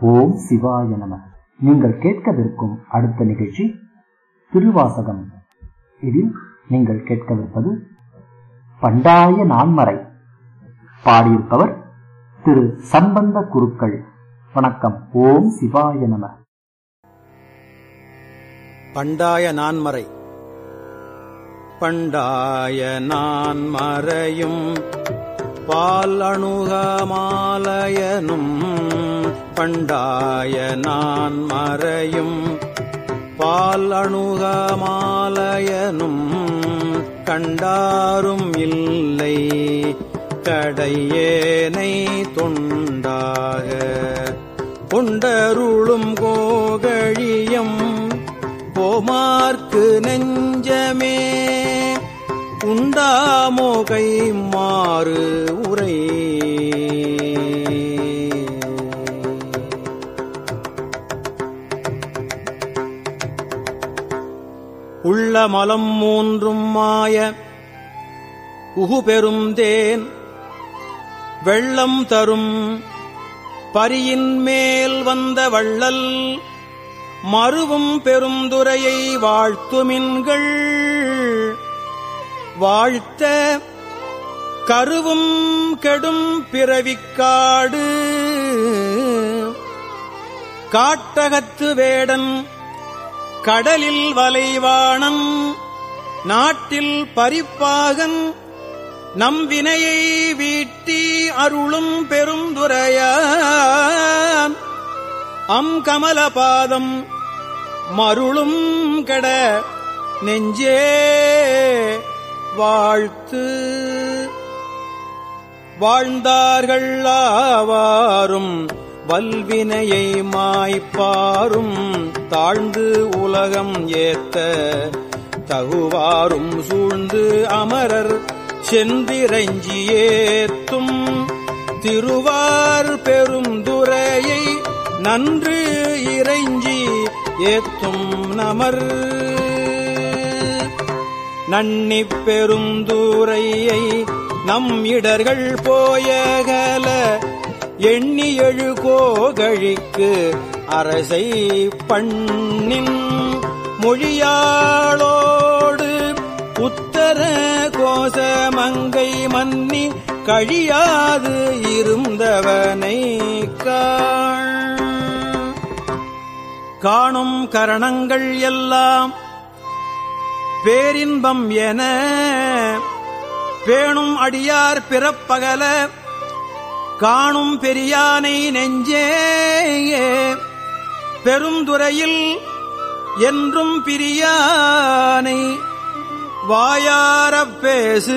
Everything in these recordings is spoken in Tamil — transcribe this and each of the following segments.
ஓம் சிவாய நம நீங்கள் கேட்கவிருக்கும் அடுத்த நிகழ்ச்சி திருவாசகம் இதில் நீங்கள் கேட்கவிருப்பது பண்டாய நான்மறை பாடியிருப்பவர் திரு சம்பந்த குருக்கள் வணக்கம் ஓம் சிவாய நம பண்டாய நான்மறை பண்டாய நான்மறையும் பால் அணுகமாலயனும் பண்டாய நான்மறையும் பால் அணுகமாலயனும் கண்டாரும் இல்லை கடையேனை தொண்டாக கொண்டருளும் கோகழியம் போமார்க்கு நெஞ்சமே உண்டாமோகை மாறு உரை உள்ள மலம் மூன்றும் மாய உகுபெரும் தேன் வெள்ளம் தரும் பரியின் மேல் வந்த வள்ளல் மறுவும் பெருந்துரையை வாழ்த்துமின்கள் வாழ்த்த கருவும் கெடும் பிறவிக்காடு காட்டகத்து வேடன் கடலில் வலைவாணன் நாட்டில் பரிப்பாகன் நம் வினையை வீட்டி அருளும் பெருந்துரையான் அம் கமலபாதம் மருளும் கட நெஞ்சே வாழ்த்து வாழ்ந்தார்கள் ஆவாரும் வல்வினையை மாய்ப்பாரும் தாழ்ந்து உலகம் ஏத்த தகுவாரும் சூழ்ந்து அமரர் செந்திரஞ்சி ஏத்தும் திருவார் பெருந்துரையை நன்று இறைஞ்சி ஏத்தும் நமர் நன்னி பெருந்துரையை நம் இடர்கள் போயகல எண்ணி எழு கோகழிக்கு அரசை பண்ணின் மொழியாளோடு உத்தர கோசமங்கை மன்னி கழியாது இருந்தவனை காண் காணும் கரணங்கள் எல்லாம் பேரின்பம் என பேணும் அடியார் பிறப்பகல காணும் பெரியானை நெஞ்சே பெருந்துறையில் என்றும் பிரியானை வாயாரப் பேசு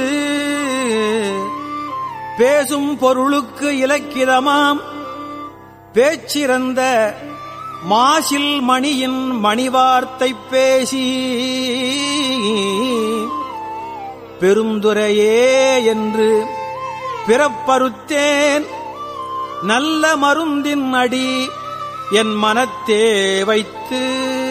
பேசும் பொருளுக்கு இலக்கிதமாம் பேச்சிறந்த மாசில் மணியின் மணிவார்த்தை பேசி பெருந்துரையே என்று பிறப்பறுத்தேன் நல்ல மருந்தின் அடி என் மனத்தே வைத்து